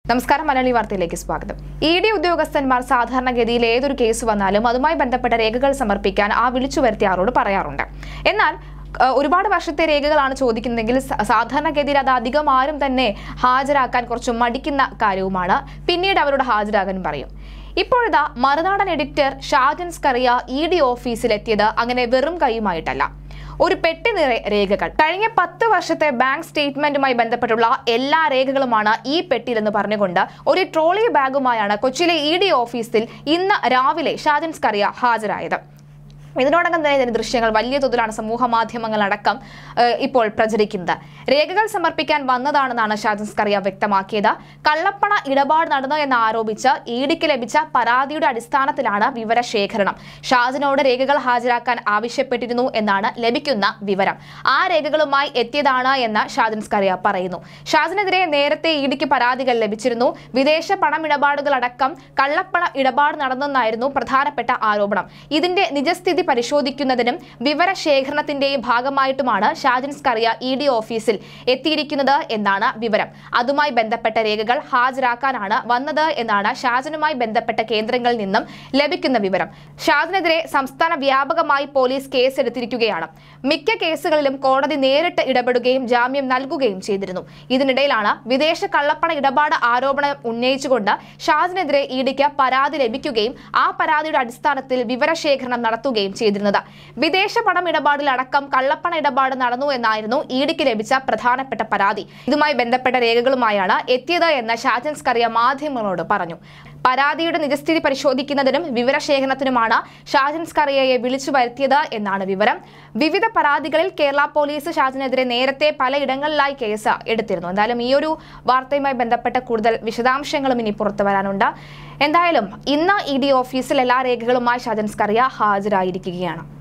നമസ്കാരം മലയാളി വാർത്തയിലേക്ക് സ്വാഗതം ഇ ഡി ഉദ്യോഗസ്ഥന്മാർ സാധാരണഗതിയിൽ ഏതൊരു കേസ് വന്നാലും അതുമായി ബന്ധപ്പെട്ട രേഖകൾ സമർപ്പിക്കാൻ ആ വിളിച്ചു വരുത്തിയ ആളോട് പറയാറുണ്ട് എന്നാൽ ഏഹ്, ഒരുപാട് വർഷത്തെ രേഖകളാണ് ചോദിക്കുന്നതെങ്കിൽ സ- സാധാരണഗതിയിൽ അത് അധികം ആരും തന്നെ ഹാജരാക്കാൻ കുറച്ച് മടിക്കുന്ന കാര്യവുമാണ് പിന്നീട് അവരോട് ഹാജരാകാൻ പറയും ഇപ്പോഴിതാ Marunadan editor Shajan Skaria E D ഓഫീസിലെത്തിയത് അങ്ങനെ വെറും കൈയുമായിട്ടല്ല ഒരു പെട്ടി നിറയെ രേഖകൾ കഴിഞ്ഞ പത്ത് വർഷത്തെ ബാങ്ക് സ്റ്റേറ്റ്മെന്റുമായി ബന്ധപ്പെട്ടുള്ള എല്ലാ രേഖകളുമാണ് ഈ പെട്ടിയിലെന്ന് പറഞ്ഞുകൊണ്ട് ഒരു ട്രോളി ബാഗുമായാണ് കൊച്ചിയിലെ ഇ ഡി ഓഫീസിൽ ഇന്ന് രാവിലെ ഷാജൻ സ്കറിയ ഹാജരായത് ഇതിനോടകം തന്നെ ഇതിന്റെ ദൃശ്യങ്ങൾ വലിയ തോതിലാണ് സമൂഹ മാധ്യമങ്ങളടക്കം ഏഹ്, ഇപ്പോൾ പ്രചരിക്കുന്നത് രേഖകൾ സമർപ്പിക്കാൻ വന്നതാണെന്നാണ് ഷാജൻ സ്കറിയ വ്യക്തമാക്കിയത് കള്ളപ്പണ ഇടപാട് നടന്നു എന്ന് ആരോപിച്ച് ഇഡിക്ക് ലഭിച്ച പരാതിയുടെ അടിസ്ഥാനത്തിലാണ് വിവരശേഖരണം ഷാജനോട് രേഖകൾ ഹാജരാക്കാൻ ആവശ്യപ്പെട്ടിരുന്നു എന്നാണ് ലഭിക്കുന്ന വിവരം ആ രേഖകളുമായി എത്തിയതാണ് എന്ന് ഷാജൻ സ്കറിയ പറയുന്നു ഷാജിനെതിരെ നേരത്തെ ഇഡിക്ക് പരാതികൾ ലഭിച്ചിരുന്നു വിദേശ പണമിടപാടുകൾ അടക്കം കള്ളപ്പണ ഇടപാട് നടന്നെന്നായിരുന്നു പ്രധാനപ്പെട്ട ആരോപണം ഇതിന്റെ നിജസ്ഥിതി പരിശോധിക്കുന്നതിനും വിവരശേഖരണത്തിന്റെയും ഭാഗമായിട്ടുമാണ് ഷാജൻ സ്കറിയ ഇ ഡി ഓഫീസിൽ എത്തിയിരിക്കുന്നത് എന്നാണ് വിവരം അതുമായി ബന്ധപ്പെട്ട രേഖകൾ ഹാജരാക്കാനാണ് വന്നത് എന്നാണ് ഷാജനുമായി ബന്ധപ്പെട്ട കേന്ദ്രങ്ങളിൽ നിന്നും ലഭിക്കുന്ന വിവരം ഷാജനെതിരെ സംസ്ഥാന വ്യാപകമായി പോലീസ് കേസെടുത്തിരിക്കുകയാണ് മിക്ക കേസുകളിലും കോടതി നേരിട്ട് ഇടപെടുകയും ജാമ്യം നൽകുകയും ചെയ്തിരുന്നു ഇതിനിടയിലാണ് വിദേശ കള്ളപ്പണ ഇടപാട് ആരോപണം ഉന്നയിച്ചുകൊണ്ട് ഷാജിനെതിരെ ഇഡിക്ക് പരാതി ലഭിക്കുകയും ആ പരാതിയുടെ അടിസ്ഥാനത്തിൽ വിവരശേഖരണം നടത്തുകയും ചെയ്തിരുന്നത് വിദേശ പണം ഇടപാടിൽ അടക്കം കള്ളപ്പണ ഇടപാട് നടന്നു എന്നായിരുന്നു ഇഡിക്ക് ലഭിച്ച പ്രധാനപ്പെട്ട പരാതി ഇതുമായി ബന്ധപ്പെട്ട രേഖകളുമായാണ് എത്തിയത് എന്ന് ഷാജൻ സ്കറിയ മാധ്യമങ്ങളോട് പറഞ്ഞു പരാതിയുടെ നിജസ്ഥിതി പരിശോധിക്കുന്നതിനും വിവരശേഖരണത്തിനുമാണ് ഷാജൻ സ്കറിയയെ വിളിച്ചു വരുത്തിയത് എന്നാണ് വിവരം വിവിധ പരാതികളിൽ കേരള പോലീസ് ഷാജനെതിരെ നേരത്തെ പലയിടങ്ങളിലായി കേസ് എടുത്തിരുന്നു എന്തായാലും ഈ ഒരു വാർത്തയുമായി ബന്ധപ്പെട്ട കൂടുതൽ വിശദാംശങ്ങളും ഇനി പുറത്തു വരാനുണ്ട് എന്തായാലും ഇന്ന് ഇ ഡി ഓഫീസിൽ എല്ലാ രേഖകളുമായി ഷാജൻ സ്കറിയ ഹാജരായിരിക്കുകയാണ്